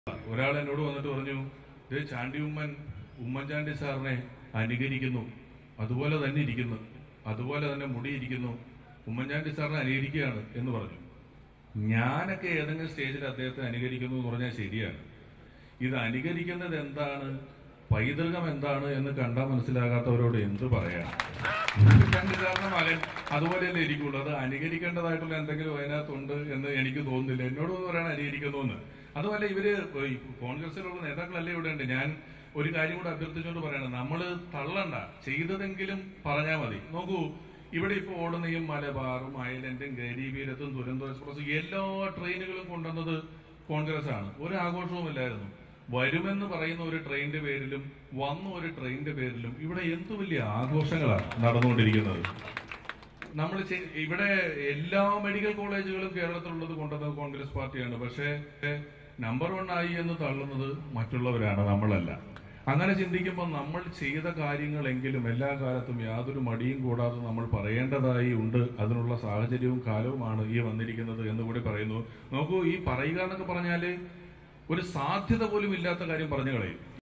ഒരാൾ എന്നോട് വന്നിട്ട് പറഞ്ഞു ഇത് ചാണ്ടി ഉമ്മൻ ഉമ്മൻചാണ്ടി സാറിനെ അനുകരിക്കുന്നു അതുപോലെ തന്നെ ഇരിക്കുന്നു അതുപോലെ തന്നെ മുടിയിരിക്കുന്നു ഉമ്മൻചാണ്ടി സാറിനെ അനുകരിക്കുകയാണ് എന്ന് പറഞ്ഞു ഞാനൊക്കെ ഏതെങ്കിലും സ്റ്റേജിൽ അദ്ദേഹത്തെ അനുകരിക്കുന്നു എന്ന് പറഞ്ഞാൽ ശരിയാണ് ഇത് അനുകരിക്കുന്നത് എന്താണ് പൈതൃകം എന്താണ് എന്ന് കണ്ടാൽ മനസ്സിലാകാത്തവരോട് എന്ത് പറയാം ഉമ്മൻചാണ്ടി സാറിന്റെ മകൻ അതുപോലെ തന്നെ ഇരിക്കുള്ളൂ അത് അനുകരിക്കേണ്ടതായിട്ടുള്ള എന്തെങ്കിലും അതിനകത്തുണ്ട് എന്ന് എനിക്ക് തോന്നുന്നില്ല എന്നോട് ഒന്ന് പറയണം അനുകരിക്കുന്നു എന്ന് അതുപോലെ ഇവര് ഈ കോൺഗ്രസിലുള്ള നേതാക്കളല്ലേ ഇവിടെ ഉണ്ട് ഞാൻ ഒരു കാര്യം കൂടെ അഭ്യർത്ഥിച്ചുകൊണ്ട് പറയണം നമ്മള് തള്ളണ്ട ചെയ്തതെങ്കിലും പറഞ്ഞാൽ മതി നോക്കൂ ഇവിടെ ഇപ്പോൾ ഓടുന്ന ഈ മലബാറും ഐലൻഡും ഗരീബീരത്തും ദുരന്തോ എക്സ്പ്രസ് എല്ലാ ട്രെയിനുകളും കൊണ്ടുവന്നത് കോൺഗ്രസ് ആണ് ഒരു ആഘോഷവുമില്ലായിരുന്നു വരുമെന്ന് പറയുന്ന ഒരു ട്രെയിനിന്റെ പേരിലും വന്ന ഒരു ട്രെയിനിന്റെ പേരിലും ഇവിടെ എന്തു വലിയ ആഘോഷങ്ങളാണ് നടന്നുകൊണ്ടിരിക്കുന്നത് നമ്മൾ ഇവിടെ എല്ലാ മെഡിക്കൽ കോളേജുകളും കേരളത്തിലുള്ളത് കൊണ്ടുവന്നത് കോൺഗ്രസ് പാർട്ടിയാണ് പക്ഷേ നമ്പർ വൺ ആയി എന്ന് തള്ളുന്നത് മറ്റുള്ളവരാണ് നമ്മളല്ല അങ്ങനെ ചിന്തിക്കുമ്പോൾ നമ്മൾ ചെയ്ത കാര്യങ്ങളെങ്കിലും എല്ലാ കാലത്തും യാതൊരു മടിയും കൂടാതെ നമ്മൾ പറയേണ്ടതായി ഉണ്ട് അതിനുള്ള സാഹചര്യവും കാലവുമാണ് ഈ വന്നിരിക്കുന്നത് എന്ന് കൂടി പറയുന്നു നോക്കൂ ഈ പറയുക എന്നൊക്കെ പറഞ്ഞാല് ഒരു സാധ്യത പോലും ഇല്ലാത്ത കാര്യം പറഞ്ഞു കളയും